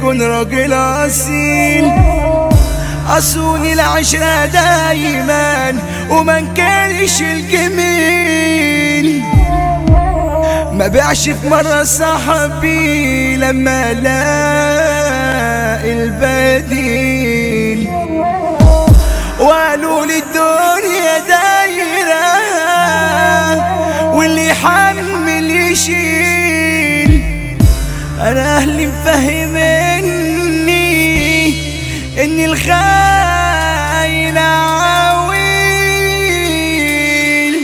تكون راجل اصيل أصون العشرة دايما وما نكرش الجميل ما بيعش في مرة صاحبي لما لاقي البديل وقالوا لي الدنيا دايرة واللي يحمل يشيل انا اهلي مفهمني ان الخاين عويل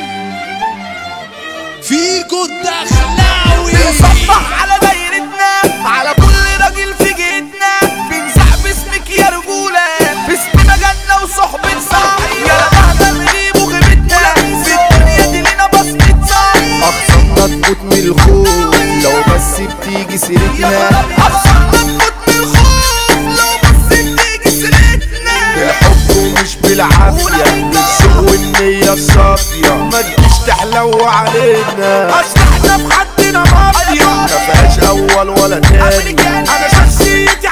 فيكو الدخلاوي بنصبح على دايرتنا على كل راجل في جيتنا بنزع باسمك يا رجولة باسم مجالنا وصحبة صاحي يا لمهنا نغيب وغيبتنا في الدنيا دي لينا بصمة صاحي أخصمنا تموت من الخوف لو بس بتيجي سيرتنا أخصمنا تموت من الخوف لو بس بتيجي سيرتنا بالحب ومش بالعافية بالذوق والنية الصافية ما تجيش تحلو علينا أصل احنا في حدنا مافيا ما فيهاش أول ولا تاني أنا شخصيتي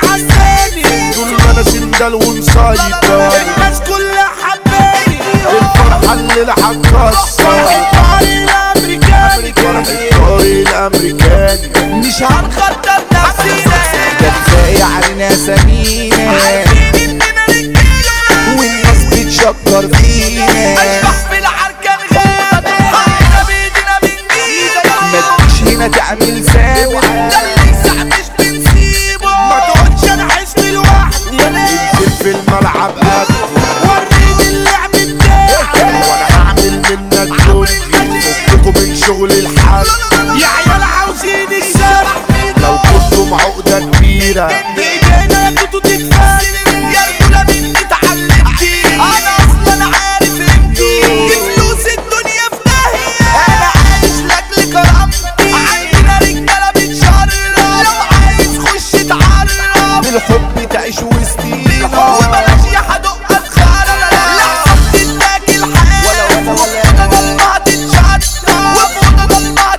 عساني طول ما أنا سندل ومسيطر الناس كلها حباني الفرحة اللي هتكسر فرحة الأمريكاني فرحة الطريق الأمريكاني مش هنخطط نفسينا ده كفاية علينا سمينة عارفين اننا رجاله والناس بتشكر فينا اشبح في العركة غابة حقنا بايدينا بنجيبه ما تجيش هنا تعمل سامع ده اللي يسع مش بنسيبه ما تقولش انا عشت لوحدي انزل في الملعب قد وريني اللعب بتاعي وانا هعمل منك جندي فككوا من شغل الحد يا عيال عاوزين الشرح لو كنتم عقدة كبيرة بايدينا كنتوا تتفاجئوا يا رجولة مني اتعلمتي انا اصلا عارف انتي بفلوس الدنيا في داهية انا عايش لاجل كرامتي عندنا رجالة بتشرف لو عايز خش اتعرف بالحب تعيش وسطينا وبلاش يا حدق اتخرج لحظة تتاكل حال وفوضى ضلمة تتشطب وفوضى ضلمة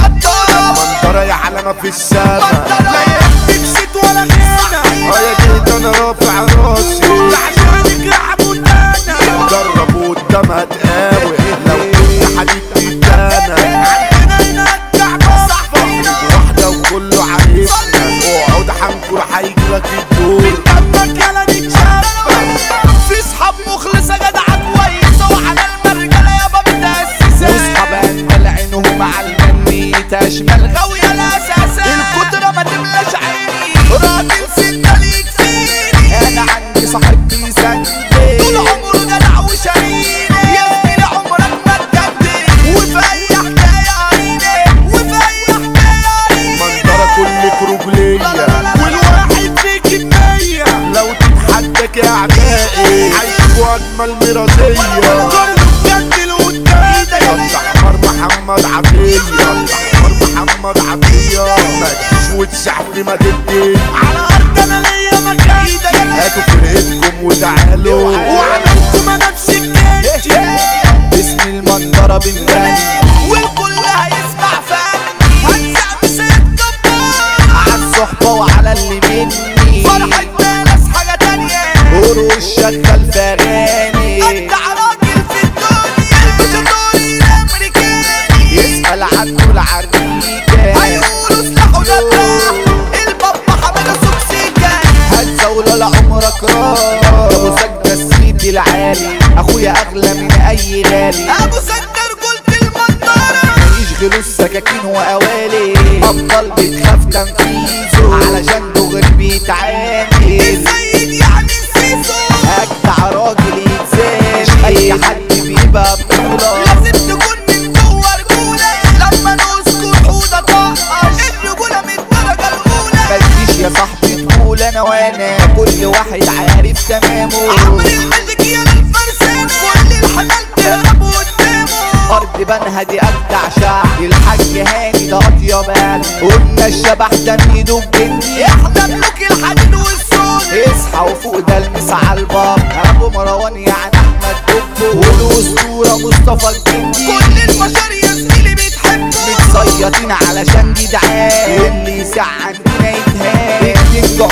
تتشطب منظرة يا علامة في السما لا يهمك ست ولا غنى اه يا جيت انا رافع راسي عشانك لعبوا تانا جرب قدامها تقاوي لو كنت حبيبتي تانا عندنا هنا الكعبة صاحبينا واحدة وكله عارفنا اقعد حنكر هيجيلك الدور دمك يلا نتشبع في صحاب مخلصة جدعة كويسة وعلى المرجلة يابا متأسسة واصحاب انقل عينهم على المني تشمل غاوية الأساسة القدرة ما تملاش عيني راجل ستة ليك فيني انا عندي صاحب بيسندني طول عمره جدع وشقيني يا زميلي عمرك ما تجدد وفي أي حكاية عيني وفي أي حكاية عيني منظرة كل رجلية والواحد فيك بمية لو تتحدك يا اعدائي هيشوفوا اجمل مرازية كله بجد لقدام احمر محمد عطية احمر محمد عطية ما تجيش وتسحبني ما تدي على أرض أنا ليا مكان هاتوا فرقتكم وتعالوا وعملت ما نفسي كنتي باسم المنظرة بنغني والكل هيسمع فني هنزع بسيد جبار عالصحبة وعلى اللي مني فرحتنا ناس حاجة تانية قولوا الشكة الفغاني أجدع راجل في الدنيا البشطوري الأمريكاني يسأل عنه العريكة هيقولوا سلاحه دبح البابا حمادة سوكسيكا هتزول لعمرك راح ابو سجدة السيد العالي اخويا اغلى من اي غالي أبو سكر قلت المنظرة يشغلوا السكاكين وقوالي ابطال بتخاف تنفيذه علشان دغري بيتعامل السيد يعني السيسو اجدع راجل يتزاش اي حد بيبقى بطولة لازم تكون من جوه رجولة لما نذكر حوضة طقش الرجولة من الدرجة الأولى متجيش يا صاحبي تقول انا وانا كل واحد عارف تمامه عمرو الملك يا الفرسان كل الحمال تهرب قدامه ارض بنها دي اجدع شعب الحاج هاني ده اطيب قلب قلنا الشبح ده ميدو بجني احنا ملوك الحديد والصوت اصحى وفوق ده المس على الباب ابو مروان يعني احمد دبو والاسطوره مصطفى الجندي كل البشر يا زميلي بتحبه متصيطين علشان جدعان واللي يسع عندنا يتهان اتنين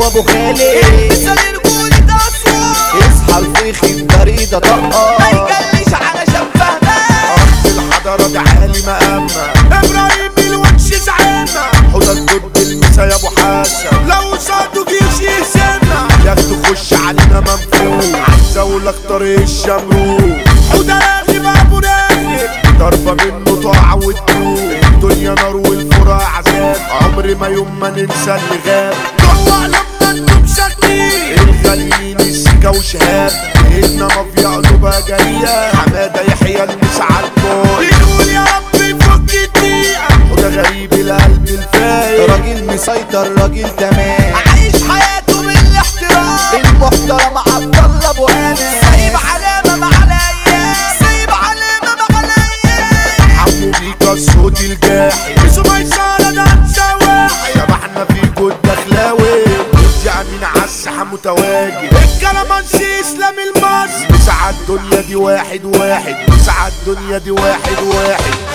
وابو خالد مثال رجولة أسوان اصحى الفيخ البريدة ما طقة يجلش على شفهمان الحضارة دي عالي مقامة إبراهيم الوحش زعامة حوضك ضد المسا يا ابو حسن لو صادوا جيش يهزمنا ياخدوا خش علينا منفوخ عايز اقول لك طريق الشمروخ وده راغب أبو راغب ضربة منه طاعة وتدوخ الدنيا نار والفرع عذاب عمري ما يوم ما ننسى اللي غاب طلع لما انتم شاكين الغاليين السكة وشهاب إيدنا مافيا قلوبها جاية حمادة يحيى المسعى الكل بنقول يا رب يفك الدقيقة وده غريب القلب الفايق راجل مسيطر راجل تمام عايش حياته بالاحترام المحترم عبد الله ابو انس سايب علامة مع الأيام سايب علامة مع الأيام حمو بيكا الصوت الجاحي مش ميسرة ده سواحي شبحنا في جود دخلاوي ارجع من عالساحة متواجد الكلامانسي إسلام المصري مسعى الدنيا دي واحد واحد مسعى الدنيا دي واحد واحد